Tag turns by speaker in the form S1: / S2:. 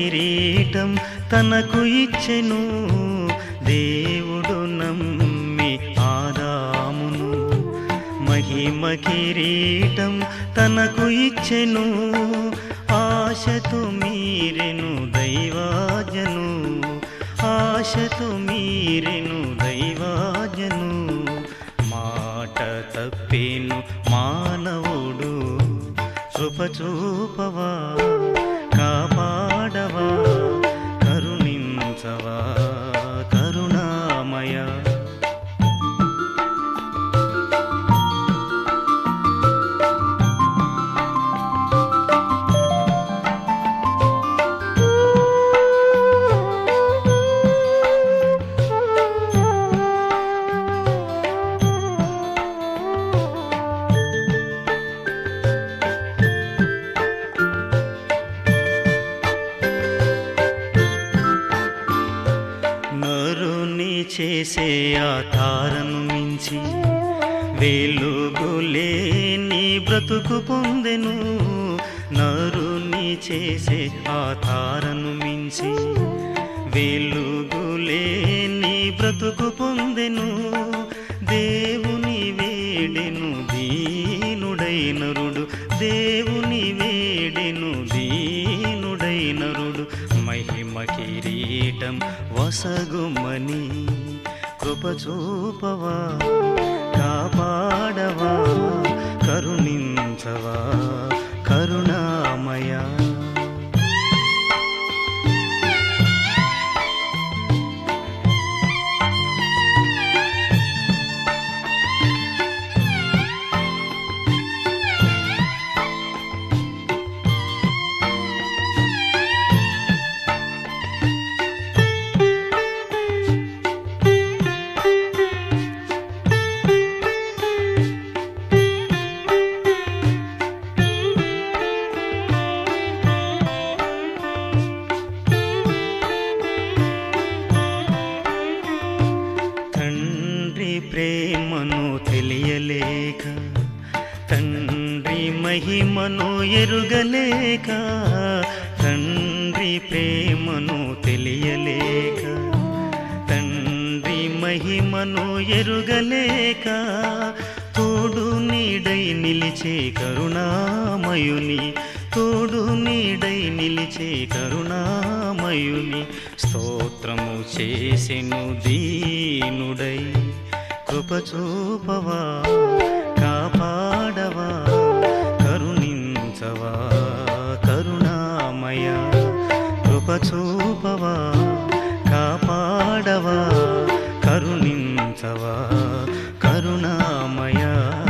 S1: కిరీటం తనకు ఇచ్చెను దేవుడు నమ్మి ఆదామును మహిమ కిరీటం తనకు ఇచ్చెను ఆశతో మీరెను దైవాజను ఆశతో మీరెను దైవాజను మాట తప్పేను మానవుడు కృపచూపవా కాపాడవా కరుణించవా కరుణామయ నరుని చేసే ఆ తారను మించి వెలుగులేని బ్రతుకు పొందెను నరుని చేసే ఆ తారను మించి వెలుగులేని బ్రతుకు పొందెను దేవుని వేడెను దీనుడై నరుడు దేవుని వేడెను దీనుడై నరుడు మహిమ కిరీటం వసగుమని కృపచూపవా కాపాడవా కరుణించవా కరుణామయ తండ్రి ప్రేమను తెలియలేక తండ్రి మహిమను ఎరుగలేక తండ్రి ప్రేమను తెలియలేక తండ్రి మహిమను ఎరుగలేక తోడు నీడై నిలిచే కరుణామయుని తోడు నీడై నిలిచే కరుణామయుని స్తోత్రము చేసెను దీనుడై కృపచూపవా కాపాడవా కరుణించవా కరుణామయ కృపచూపవా కాపాడవా కరుణించవా కరుణామయ